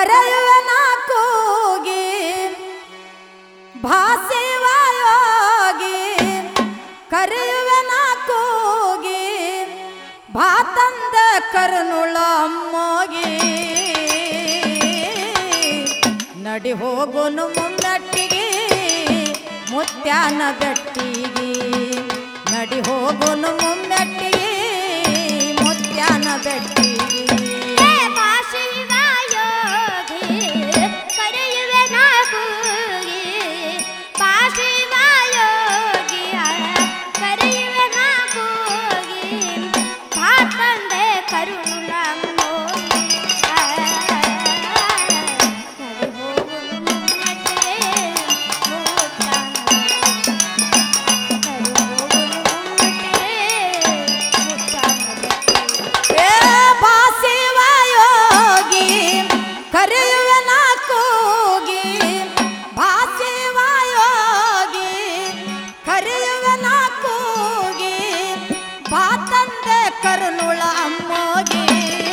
ಕರೆಯುವೆ ನಾ ಕೂಗಿ ಭಾಸಿವಾಯೋಗಿ ಕರೆಯುವೆ ನಾ ಕೂಗಿ ಭಾತಂದ ಕರುನುಳ ಅಮ್ಮೋಗಿ ನಡಿ ಹೋಗುನು ಮುನ್ನಟ್ಟಿಗೆ ಮುತ್ಯಾನ ಬೆಟ್ಟಿಗೆ ನಡಿ ಹೋಗುನು ಮುನ್ನಟ್ಟಿಗೆ ಮುತ್ಯಾನ ಬೆಟ್ಟಿಗೆ ಏ ಪಾಶಿವಾಯೋಗಿ ಕರೆಯುವೆ ನಾ ಕೂಗಿ ಪಾಶಿವಾಯೋಗಿ ಕರೆಯುವೆ ನಾ ಕೂಗಿ ಭಾತಂದೆ ಕರುಣುಲ ಏ ಭಾಸಿವಾಯೋಗಿ ಕರೆಯುವೆ ನಾ ಕೂಗಿ ಭಾಸಿವಾಯೋಗಿ ಕರೆಯುವೆ ನಾ ಕೂಗಿ ಭಾತಂದೆ ಕರುನುಳ ಅಮ್ಮೋಗಿ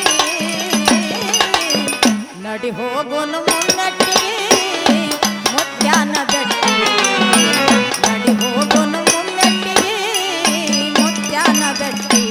ನಡಿ ಹೋಗುನು ಮುನ್ನಟ್ಟಿಗೆ ಮುತ್ಯಾನ ಬೆಟ್ಟಿ ನಡಿ ಹೋಗುನು ಮುನ್ನಟ್ಟಿಗೆ ಮುತ್ಯಾನ ಬೆಟ್ಟಿ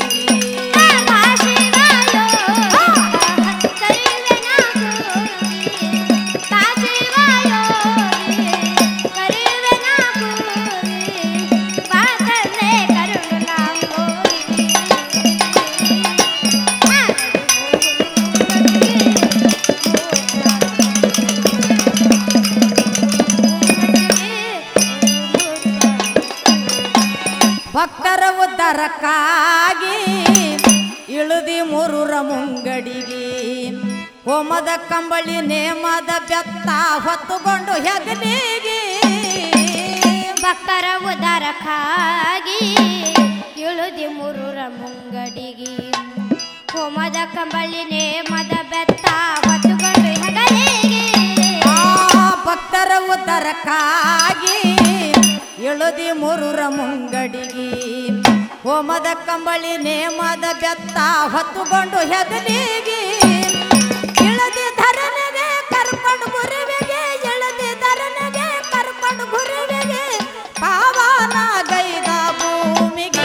ಭಕ್ತರ ಉದ್ಧಾರಕ್ಕಾಗಿ ಇಳುದಿ ಮೂರೂರ ಮುಂಗಡಿಗೆ ಹೋಮದ ಕಂಬಳಿ ನೇಮದ ಬೆತ್ತ ಹೊತ್ತುಕೊಂಡು ಹೆಗಲಿಗೆ ಭಕ್ತರ ಉದಾರಕ್ಕಾಗಿ ಇಳುದಿ ಮುರುರ ಮುಂಗಡಿಗೆ ಹೋಮದ ಕಂಬಳಿ ನೇಮದ ಬೆತ್ತ ಹೊತ್ತುಕೊಂಡು ಹೆಗಲಿಗೆ ಆ ಭಕ್ತರ ಉದ್ಧಾರಕ್ಕಾಗಿ ಇಳುದಿ ಮೂರೂರ ಮುಂಗಡಿಗೆ ಹೋಮದ ಕಂಬಳಿ ನೇಮದ ಬೆತ್ತ ಹೊತ್ತುಕೊಂಡು ಹೆಗಲಿಗೆ ಇಳದಿ ಧರನಿಗೆ ಕರ್ಕೊಂಡು ಗುರುವಿಗೆ ಇಳದಿ ಧರನಿಗೆ ಕರ್ಕೊಂಡು ಗುರುವಿಗೆ ಪಾವನ ಗೈದ ಭೂಮಿಗೆ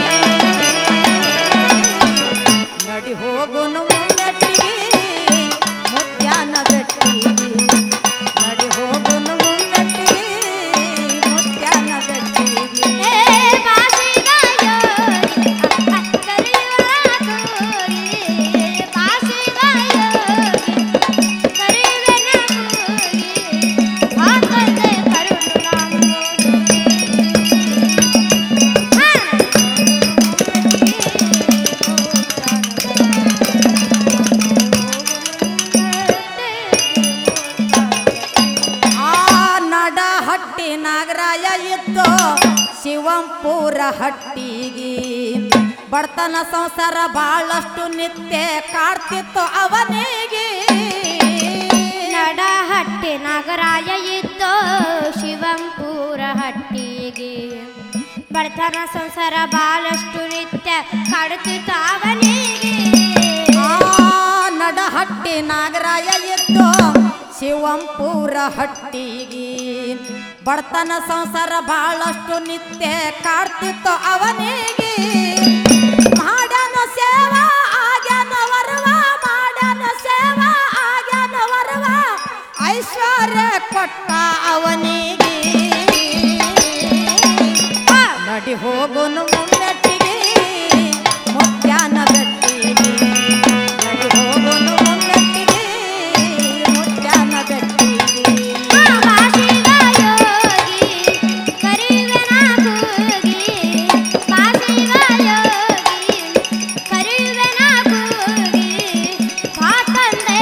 ನಡಿ ಹೋಗುನು ಮುನ್ನಟ್ಟಿಗೆ ಮುತ್ಯಾನ ಬೆಟ್ಟಿಗೆ ನಡಿ ಹೋಗುನು ಮುನ್ನಟ್ಟಿಗೆ ಮುತ್ಯಾನ ಬೆಟ್ಟಿಗೆ ಏ ಬಾಸಿಗಾಯೋಗಿ ಕರೆಯುವಾಗೋಗಿ ಬಾಸಿಗಾಯೋಗಿ ಕರೆಯುವೆನಾಗೋಗಿ ಹಾಕಂದೆ ಆ ನಡ ಹಟ್ಟಿ ನಾಗರಾಯ ಇತ್ತು ಶಿವಂಪುರ ಹಟ್ಟಿಗೆ ಬಡತನ ಸಂಸಾರ ಬಹಳಷ್ಟು ನಿತ್ಯ ಕಾಡ್ತಿತ್ತು ಅವನಿಗೆ ನಡ ಹಟ್ಟಿ ನಗರಾಯ ಇದ್ದೋ ಶಿವಂಪುರ ಹಟ್ಟಿಗೆ ಬಡತನ ಸಂಸಾರ ಬಹಳಷ್ಟು ನಿತ್ಯ ಕಾಡುತ್ತಿತ್ತು ಅವನಿಗೆ ಆ ನಡಹಟ್ಟಿ ನಾಗರಾಯ ಇತ್ತು ಶಿವಂಪುರ ಹಟ್ಟಿಗೆ ಬಡತನ ಸಂಸಾರ ಬಹಳಷ್ಟು ನಿತ್ಯ ಕಾಡ್ತಿತ್ತು ಅವನಿಗೆ ಮಾಡ್ಯಾನ ಸೇವಾ ಆಗ್ಯಾನ ವರವ ಮಾಡ್ಯಾನ ಸೇವಾ ಆಗ್ಯಾನ ವರವ ಐಶ್ವರ್ಯ ಕೊಟ್ಟ ಅವನಿಗೆ ನಡಿ ಹೋಗುನು ಮುನ್ನಟ್ಟಿಗೆ ಮುತ್ಯಾನ ಬೆಟ್ಟಿಗೆ ನಡಿ ಹೋಗುನು ಮುನ್ನಟ್ಟಿಗೆ ಮುತ್ಯಾನ ಬೆಟ್ಟಿಗೆ ಬಾಸಿಗಾಯೋಗಿ ಕರೆಯುವೆನಾಗೋಗಿ ಬಾಸಿಗಾಯೋಗಿ ಕರೆಯುವೆನಾಗೋಗಿ ಹಾಕಂದೆ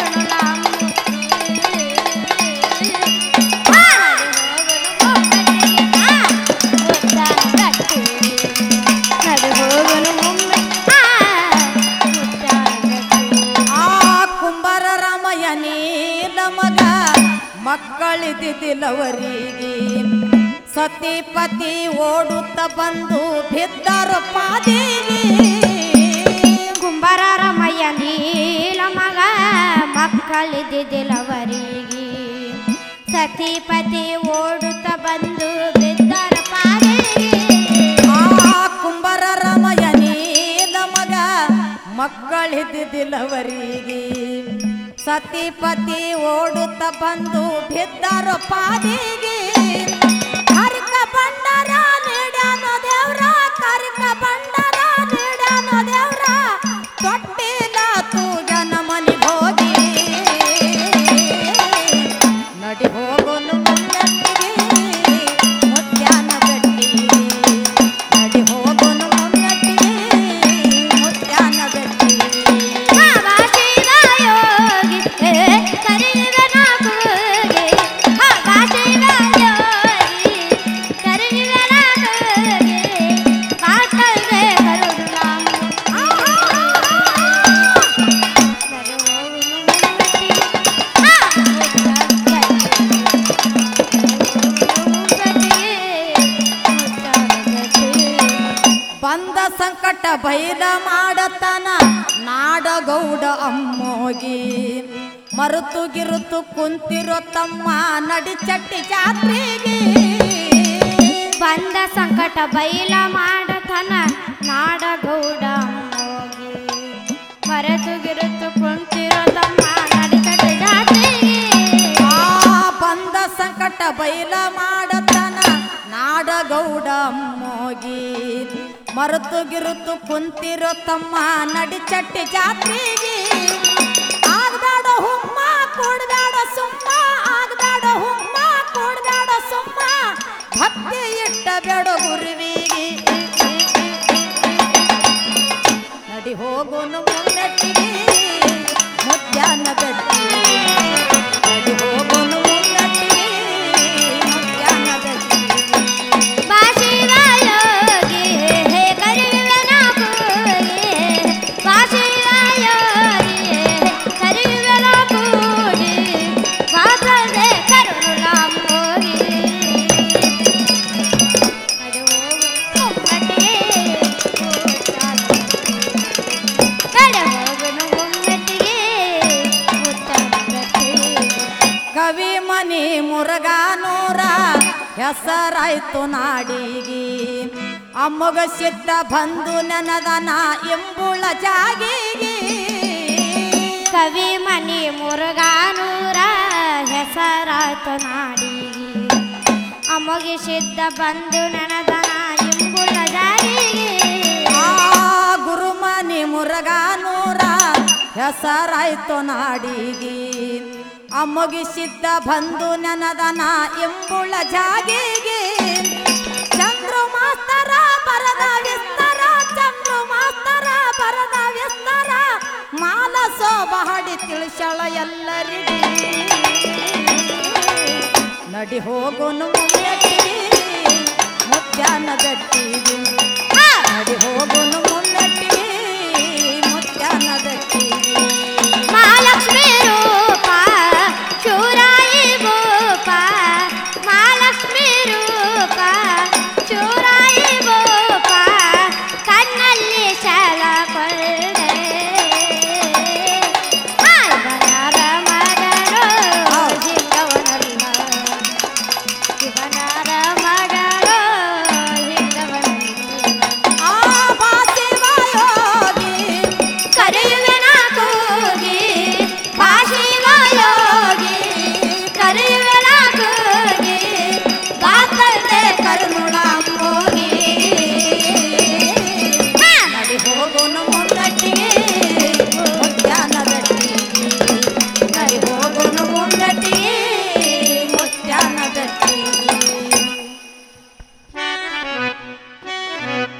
ಆ ಕುಂಬಾರ ರಾಮಯ್ಯನೇ ನಮಗ ಮಕ್ಕಳಿದ್ದಿಲ್ಲವರಿಗೆ ಸತಿಪತಿ ಓಡುತ್ತ ಬಂದು ಬಿದ್ದರು ಪಾದಿಗೆ ಕುಂಬಾರ ರಮಯ್ಯ ನೀಲ ಮಗ ಮಕ್ಕಳ ಕಲಿದಿದಿಲವರಿಗೆ ಸತಿಪತಿ ಓಡುತ್ತ ಬಂದು ಬಿದ್ದರ ಪಾದಿಗೆ ಆ ಕುಂಬರ ರಮಯನೀಲ ಮಗ ಮಕ್ಕಳಿದ್ದಿಲ್ಲವರಿಗೆ ಸತಿಪತಿ ಓಡುತ್ತ ಬಂದು ಬಿದ್ದರ ಪಾದಿಗೆ ಕರಿಕ ಬಂಡರ ನೀಡ್ಯಾನೋ ದೇವ್ರ ಕರಿಕ ಬಂಡರ ನೀಡ್ಯಾನೋ ದೇವ್ರ ತೊಟ್ಟಿಲ ತೂಜನ ಮನಿ ಹೋಗಿ ನಡಿ ಹೋಗೋನು ಮುನ್ನಟ್ಟಿಗೆ ಮುತ್ಯಾನ ಗಟ್ಟಿಗೆ ನಡಿ ಹೋಗೋನು ಮುನ್ನಟ್ಟಿಗೆ ಮುತ್ಯಾನ ಗಟ್ಟಿಗೆ ಬಾಬಾ ಶಿವಯೋಗಿ ಕರಿಯುವನ ಕೂಗಿ ಬಾಬಾ ಶಿವಯೋಗಿ ಕರಿಯುವನ ಕೂಗಿ ಪಾತಲ್ಗೆ ಕರುಡು ಬಂದ ಸಂಕಟ ಬೈಲ ಮಾಡತನ ನಾಡಗೌಡ ಅಮ್ಮೋಗಿ ಮರುತು ಗಿರುತು ಕುಂತಿರೋ ತಮ್ಮ ನಡಿ ಚಟ್ಟಿ ಜಾತ್ರೆಗೆ ಬಂದ ಸಂಕಟ ಬೈಲ ಮಾಡತನ ನಾಡಗೌಡ ಹೋಗಿ ಮರೆತು ಗಿರುತು ಕುಂತಿರೋ ತಮ್ಮ ನಡಿಕಟ ಜಾತ್ರೆಗೆ ಆ ಬಂದ ಸಂಕಟ ಬೈಲ ಮಾಡತನ ನಾಡಗೌಡ ಅಮ್ಮೋಗಿ ಮರುತು ಗಿರುತು ಕುಂತಿರೋ ತಮ್ಮ ನಡಿ ಚಟ್ಟಿ ಜಾತ್ರೆಗೆ ಆಗ್ದಾಡ ಹುಮ್ಮ ಕೊಡ್ದಾಡ ಸುಮ್ಮ ಆಗ್ದಾಡ ಹುಮ್ಮ ಕೊಡ್ದಾಡ ಸುಮ್ಮ ಭಕ್ತಿ ಇಟ್ಟ ಬೇಡ ಗುರುವಿಗೆ ನಡಿ ಹೋಗೋನು ಮುನ್ನಟ್ಟಿಗೆ ಮುತ್ಯಾನ ಗಟ್ಟಿಗೆ ನಡಿ ಹೋಗೋನು ಮುನ್ನಟ್ಟಿಗೆ ಮುತ್ಯಾನ ಗಟ್ಟಿಗೆ ಬಾಶಿವಯೋಗಿ ಹೇ ಕರಿಯುವನ ಕೂಗಿ ಬಾಶಿವಯೋಗಿ ಕರಿಯುವನ ಕೂಗಿ ಪಾತಲ್ಗೆ ಕರುಳ ಮೋಗಿ ನಡು ಮುಮ್ಮಟ್ಟಿಗೆ ನಡೆ ಹೋಗುನು ಮುಮ್ಮಟ್ಟಿಗೆ ಮುತ್ತಂಗಟ್ಟಿಗೆ ಕವಿ ಮನಿ ಮುರುಗಾನೂರ ಹೆಸರಾಯ್ತು ನಾಡಿಗಿ ಅಮ್ಮಗ ಸಿದ್ಧ ಬಂದು ನನದನ ಎಂಬುಳ ಜಾಗಿಗಿ ಕವಿ ಮನಿ ಮುರುಗಾನೂರ ಹೆಸರಾತ ನಾಡಿಗೆ ಅಮಗಿಸಿದ್ದ ಬಂದು ನನದನ ಇಂಬುಳ ಜಾರಿಗೆ ಆ ಗುರುಮನಿ ಮುರುಗಾನೂರ ಹೆಸರಾಯ್ತು ನಾಡಿಗಿ ಅಮ್ಮಗಿಸಿದ್ದ ಬಂದು ನನದನ ಎಂಬುಳ ಜಾಗಿಗಿ ಚಂದ್ರು ಮಾಸ್ತರ ಬರದ ವಿಸ್ತಾರ ಚಂದ್ರು ಮಾಸ್ತರ ಬರದ ವಿಸ್ತಾರ ಮಾಲ ಸೋಬಹಡಿ ತಿಳಿಸಳ ಎಲ್ಲರಿಗೆ ನಡಿ ಹೋಗೋನು ಮುನ್ನಟ್ಟಿಗೆ ಮುತ್ಯಾನ ಗಟ್ಟಿಗೆ ನಡಿ ಹೋಗೋನು ಮುನ್ನಟ್ಟಿಗೆ ಮುತ್ಯಾನ ಗಟ್ಟಿಗೆ